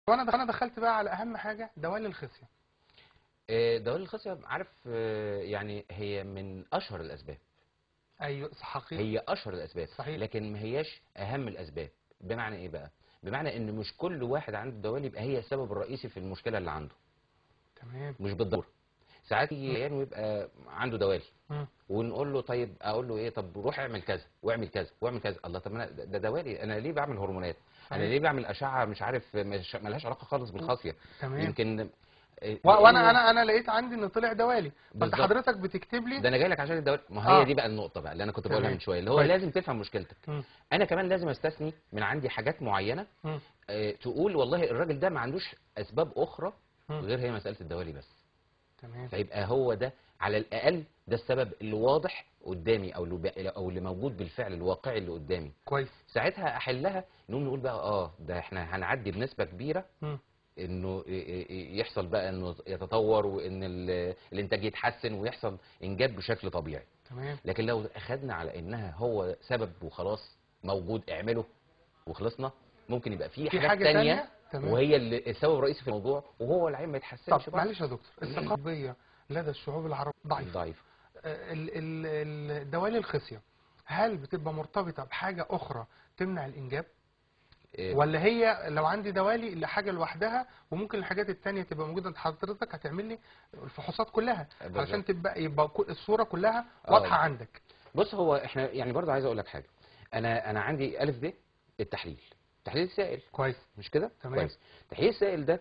وانا دخ- انا دخلت بقى على اهم حاجه دوال الخصيه آه، دوالي الخصيه عارف آه، يعني هي من اشهر الاسباب ايوه حقيقي هي اشهر الاسباب صحيح. لكن ما هياش اهم الاسباب بمعنى ايه بقى بمعنى ان مش كل واحد عنده دوالي يبقى هي السبب الرئيسي في المشكله اللي عنده تمام مش بالضروره ساعات يجي عيان ويبقى عنده دوالي مم. ونقول له طيب اقول له ايه طب روح اعمل كذا واعمل كذا واعمل كذا الله طب أنا ده ده دوالي انا ليه بعمل هرمونات انا صحيح. ليه بعمل اشعه مش عارف مش ملهاش علاقه خالص بالخاصيه تمام يمكن آه، و- وانا لأنه- انا انا لقيت عندي ان طلع دوالي فانت بالظبط. حضرتك بتكتب لي ده انا جاي لك عشان الدوالي ما آه. هي دي بقى النقطه بقى اللي انا كنت بقولها تمام. من شويه اللي هو كويس. لازم تفهم مشكلتك مم. انا كمان لازم استثني من عندي حاجات معينه مم. آه، تقول والله الراجل ده ما عندوش اسباب اخرى مم. غير هي مساله الدوالي بس تمام فيبقى هو ده على الاقل ده السبب اللي واضح قدامي او اللي بي- او اللي موجود بالفعل الواقعي اللي قدامي كويس ساعتها احلها نقوم نقول بقى اه ده احنا هنعدي بنسبه كبيره مم. انه ي- ي- يحصل بقى انه يتطور وان ال- الانتاج يتحسن ويحصل انجاب بشكل طبيعي تمام لكن لو اخدنا على انها هو سبب وخلاص موجود اعمله وخلصنا ممكن يبقى في في حاجات حاجه تانية ثانيه تمام وهي اللي السبب الرئيسي في الموضوع وهو العين ما طب يتحسنش بقى. معلش يا دكتور الثقافه الطبيه لدى الشعوب العربيه ضعيفه ضعيف آه، ال- ال- ال- دوالي الخصيه هل بتبقى مرتبطه بحاجه اخرى تمنع الانجاب إيه، ولا هي لو عندي دوالي لحاجه لوحدها وممكن الحاجات التانية تبقى موجوده انت حضرتك هتعمل لي الفحوصات كلها بالظبط. علشان تبقى يبقى كل- الصوره كلها آه. واضحه عندك بص هو احنا يعني برضه عايز اقول لك حاجه انا انا عندي الف ب التحليل تحليل السائل كويس مش كده تمام. كويس تحليل السائل ده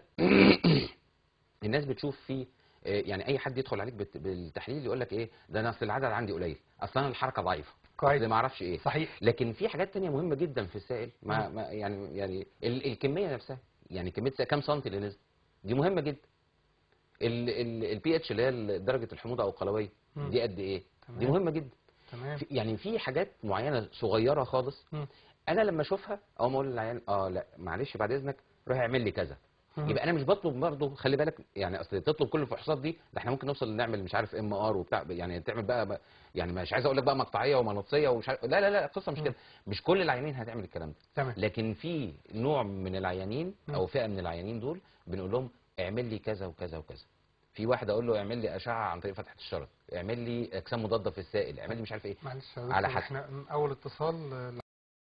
الناس بتشوف فيه آه، يعني اي حد يدخل عليك بالت- بالتحليل يقول لك ايه ده انا اصل العدد عندي قليل اصل انا الحركه ضعيفه كويس اصل ما اعرفش ايه صحيح لكن في حاجات تانية مهمة جدا في السائل ما, ما يعني يعني ال- الكمية نفسها يعني كمية السائل كام سنتي اللي نزل دي مهمة جدا البي اتش اللي هي درجة الحموضة او القلوية مم. دي قد ايه تمام. دي مهمة جدا تمام في- يعني في حاجات معينة صغيرة خالص مم. انا لما اشوفها اقوم اقول للعيان اه لا معلش بعد اذنك روح اعمل لي كذا مم. يبقى انا مش بطلب برضه خلي بالك يعني اصل تطلب كل الفحوصات دي ده احنا ممكن نوصل نعمل مش عارف ام ار وبتاع يعني تعمل بقى, بقى يعني مش عايز اقول لك بقى مقطعيه ومناطيه ومش عارف لا لا لا القصه مش مم. كده مش كل العيانين هتعمل الكلام ده تمام لكن في نوع من العيانين مم. او فئه من العيانين دول بنقول لهم اعمل لي كذا وكذا وكذا في واحد اقول له اعمل لي اشعه عن طريق فتحه الشرج اعمل لي اجسام مضاده في السائل اعمل لي مش عارف ايه معلش يا على دكتور حسب. احنا اول اتصال